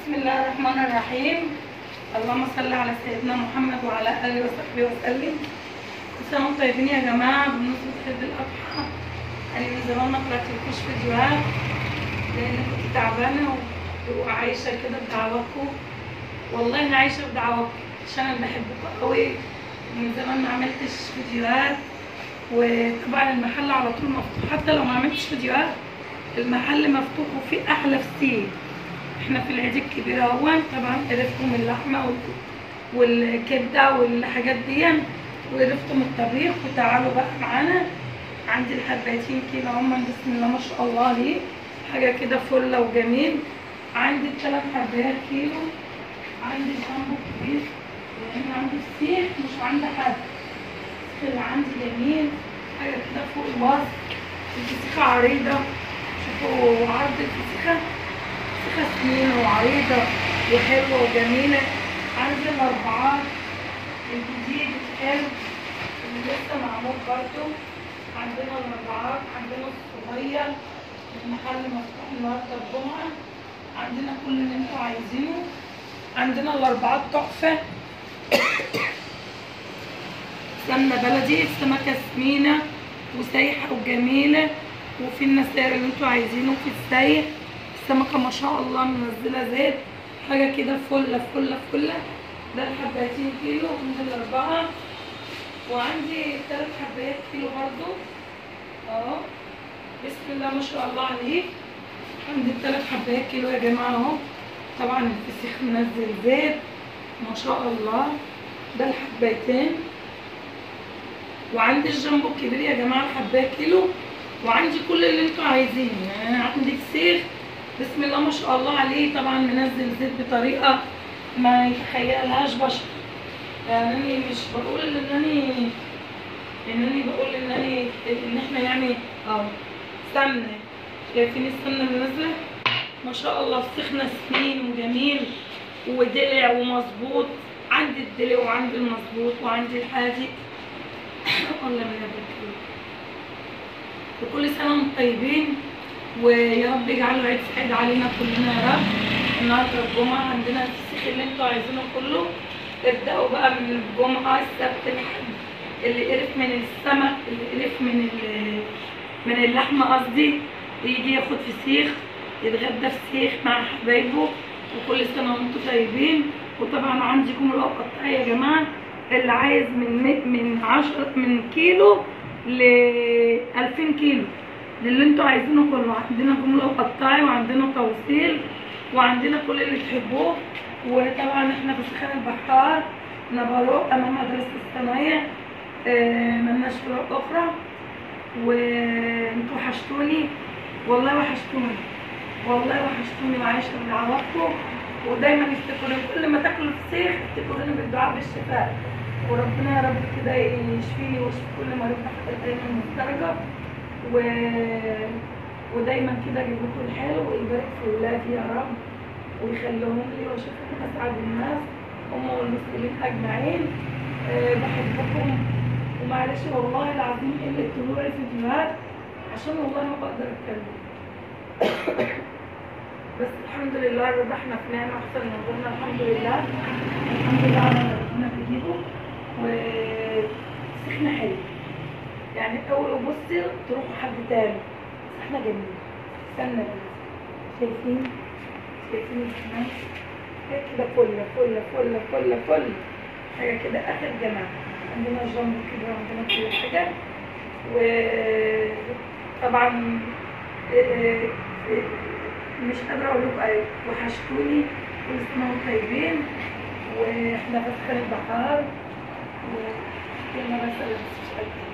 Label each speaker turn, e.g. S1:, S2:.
S1: بسم الله الرحمن الرحيم اللهم صل على سيدنا محمد وعلى اله وصحبه وسلم كل سنه وانتم طيبين يا جماعه بمناسبه عيد الاضحى انا من زمان ما طلعتلكوش فيديوهات لان كنت تعبانه و- وعايشه كده بدعواتكم والله انا عايشه بدعواتكم عشان انا بحبكم قوي من زمان ما عملتش فيديوهات وطبعا المحل على طول مفتوح حتى لو ما عملتش فيديوهات المحل مفتوح وفيه احلى فسيخ احنا في العيد الكبير اهو طبعا قرفتم اللحمه وال- والكبده والحاجات دي وقرفتم الطبيخ وتعالوا بقى معانا عندي الحبايتين كده هم بسم الله ما شاء الله عليه حاجه كده فله وجميل عندي الثلاث حبايات كيلو عندي الجامبو كبير لان عندي فسيخ مش عندي حد اللي عندي جميل حاجه كده فوق الوصف الفسيخه عريضه شوفوا عرض الفسيخه فسيخه سمينه وعريضه وحلوه وجميله عندي الاربعات الجديد الحلو اللي لسه معمول برضه عندنا الاربعات عندنا الصغير المحل مفتوح النهارده الجمعه عندنا كل اللي انتوا عايزينه عندنا الاربعات تحفه سمنه بلدي سمكه سمينه وسايحه وجميله وفي النسائر اللي انتوا عايزينه في السايح السمكه ما شاء الله منزله زيت حاجه كده فله فله فله ده الحبايتين كيلو عندي الاربعه وعندي ثلاث حبايات كيلو برضو اهو بسم الله ما شاء الله عليه عندي الثلاث حبايات كيلو يا جماعه اهو طبعا الفسيخ منزل زيت ما شاء الله ده الحبايتين وعندي الجامبو الكبير يا جماعه الحبايه كيلو وعندي كل اللي انتوا عايزينه يعني انا عندي فسيخ بسم الله ما شاء الله عليه طبعا منزل زيت بطريقه ما يتخيلهاش بشر يعني أنا مش بقول ان انني انني بقول ان أنا ان احنا يعني اه سمنه شايفين السمنه اللي نازله ما شاء الله فسيخنا سمين وجميل ودلع ومظبوط عندي الدلع وعندي المظبوط وعندي الحادق الله ما يبارك فيك وكل سنه وانتم طيبين ويا رب يجعله عيد سعيد علينا كلنا يا رب النهارده الجمعه عندنا الفسيخ اللي انتوا عايزينه كله ابداوا بقى من الجمعه السبت الحد اللي قرف من السمك اللي قرف من ال- من اللحمه قصدي يجي ياخد فسيخ يتغدى فسيخ مع حبايبه وكل سنه وانتم طيبين وطبعا عندي جمله قطعيه يا جماعه اللي عايز من مي- من 10 من كيلو ل 2000 كيلو للي انتوا عايزينه كله عندنا جمله وقطاعي وعندنا توصيل وعندنا كل اللي تحبوه وطبعا احنا في سخان البحار نبروق امام مدرسه الثانويه اه ملناش فروق اخرى وانتوا وحشتوني والله وحشتوني والله وحشتوني وعايشه بدعواتكم ودايما افتكروا كل ما تاكلوا فسيخ افتكروني بالدعاء بالشفاء وربنا يا رب كده يشفيني ويشفي كل مريض تحت الايام المفترجه و... ودايما كده اجيب لكم الحلو ويبارك في ولادي يا رب ويخليهم لي واشوفهم اسعد الناس هم والمسلمين اجمعين أه بحبكم ومعلش والله العظيم قله طلوع الفيديوهات عشان والله ما بقدر اتكلم بس الحمد لله الرضا احنا في نعمه احسن من غيرنا الحمد لله الحمد لله على ما ربنا بيجيبه وسخنا حلو يعني اول بصي تروحوا حد تاني بس احنا جميل استنى بس شايفين شايفين الجمال حاجة كده فله فله فله فله فله حاجه كده اخر جمال عندنا جنب كده وعندنا كل حاجه وطبعا آه، آه، مش قادرة أقول لكم أيه وحشتوني كل سنة وانتم طيبين وإحنا في سخان البحار وكلنا بس مش قادرة